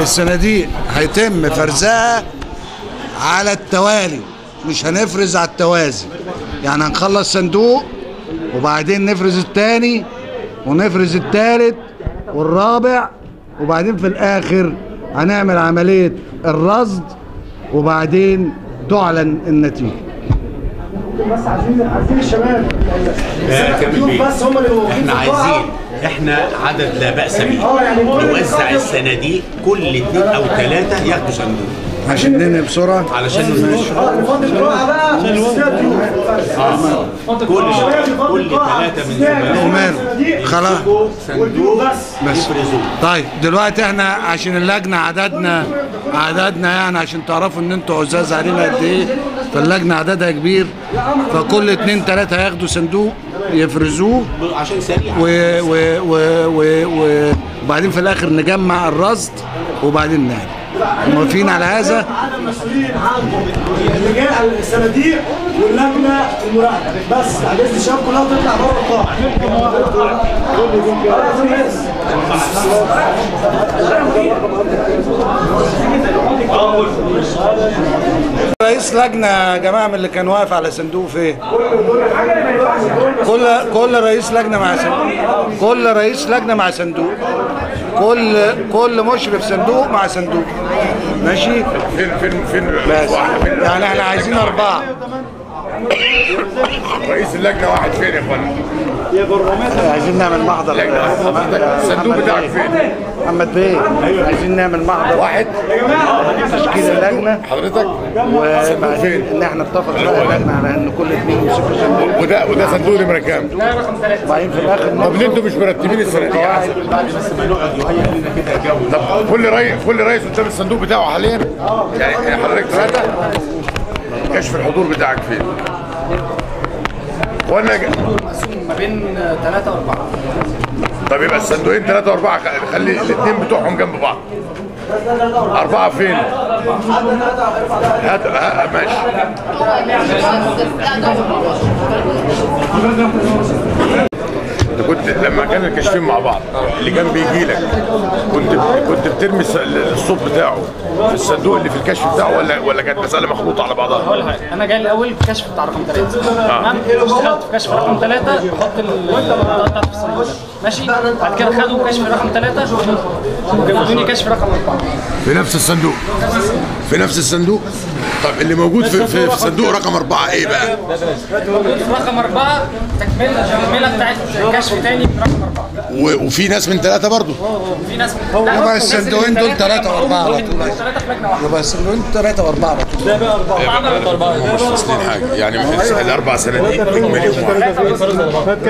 الصناديق هيتم فرزها على التوالي مش هنفرز على التوازي يعني هنخلص صندوق وبعدين نفرز التاني ونفرز التالت والرابع وبعدين في الاخر هنعمل عملية الرصد وبعدين تعلن النتيجة بس عايزين عايزين الشباب الضيوف بس هم اللي موجودين احنا في القاعة. عايزين احنا عدد لا باس به اه يعني ممكن نوزع نوزع الصناديق كل اثنين او ثلاثه ياخدوا صندوق عشان ننهي بسرعة علشان اه نفضي القاعة بقى استثناء الضيوف كل كل ثلاثه من زملائنا وماله خلاص والضيوف بس بس يفرزوه طيب دلوقتي احنا عشان اللجنه عددنا عددنا يعني عشان تعرفوا ان انتوا عزاز علينا قد ايه فاللجنه عددها كبير فكل اتنين تلاته هياخدوا صندوق يفرزوه عشان سريع و و و و و وبعدين في الاخر نجمع الرصد وبعدين نعمل موافقين على هذا انا مسؤولين عنهم اللي جاي على الصناديق واللجنه المراقبه بس بعد اذن الشباب كلها تطلع بره القاعه رئيس لجنه يا جماعه من اللي كان واقف على صندوق فين كل كل رئيس لجنه مع صندوق كل رئيس لجنه مع صندوق كل كل مشرف صندوق مع صندوق ماشي فين فين فين بس يعني احنا عايزين اربعه رئيس اللجنه واحد فين يا اخوانا؟ عايزين نعمل محضر الصندوق بتاعك فين؟ محمد بيه عايزين نعمل محضر واحد تشكيل اللجنه حضرتك وبعدين ان احنا اتفق بقى اللجنه على ان كل اثنين يمسكوا صندوق وده وده صندوق نمره كام؟ وبعدين في الاخر طب ليه انتوا مش مرتبين الصناديق يا حسن؟ طب كل رئيس كل رئيس قدام الصندوق بتاعه حاليا يعني حضرتك ثلاثه كشف الحضور بتاعك فين؟ وانا ج- ما بين ثلاثة وأربعة طب يبقى الصندوقين ثلاثه واربعه خ- خلي الاثنين بتوعهم جنب بعض أربعة فين؟ هات ها ماشي انت كنت لما كانوا الكاشفين مع بعض اللي كان بيجي لك كنت كنت بترمي الس- الصوت بتاعه في الصندوق اللي في الكشف بتاعه ولا ولا كانت مساله مخلوطه على بعضها؟ أول حاجة أنا جاي الأول في كشف بتاع رقم ثلاثة تمام اشتغلت في كشف رقم ثلاثة بحط البطاقة بتاعتي في الصندوق ده. ماشي بعد كده خدوا كشف رقم ثلاثة وجابوني كشف رقم أربعة في نفس الصندوق في نفس الصندوق طب اللي موجود في في, في صندوق رقم أربعة ايه بقى؟ موجود في رقم أربعة تكملة تكملة بتاعت كشف تاني في رقم أربعة و- وفي ناس من ثلاثة برضو في ناس يبقى الصندوقين دول ثلاثة وأربعة على طول ثلاثة في لجنة واحدة يبقى الصندوقين ثلاثة وأربعة على طول مش واصلين حاجة يعني الأربع صناديق تكملهم واحد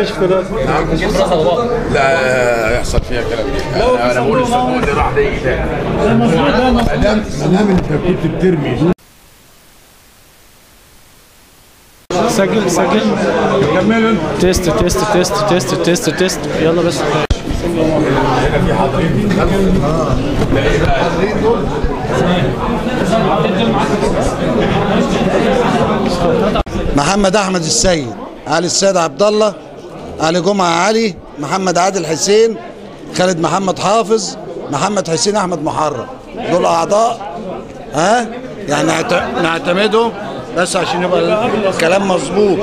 لا يحصل فيها كلام أنا- أنا بقول الصندوق اللي راح ده يجي تاني ما دام ما دام أنت كنت بترمي سجل سجل كملوا تيست تيست تيست تيست تيست تيست يلا بس محمد احمد السيد علي السيد عبد الله علي جمعه علي محمد عادل حسين خالد محمد حافظ محمد حسين احمد محرم دول اعضاء ها يعني نعت- نعتمدهم بس عشان يبقى الكلام مظبوط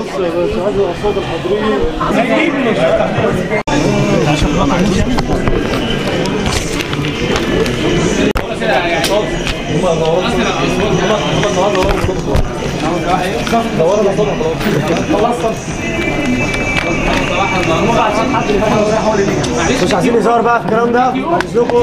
مش عايزين هزار بقى في الكلام ده بعد اذنكم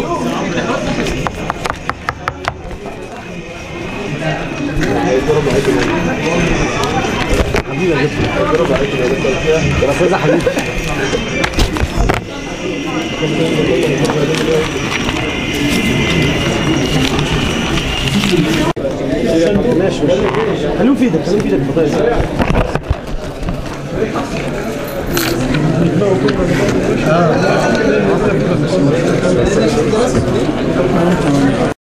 خليهم في ايدك خليهم في ايدك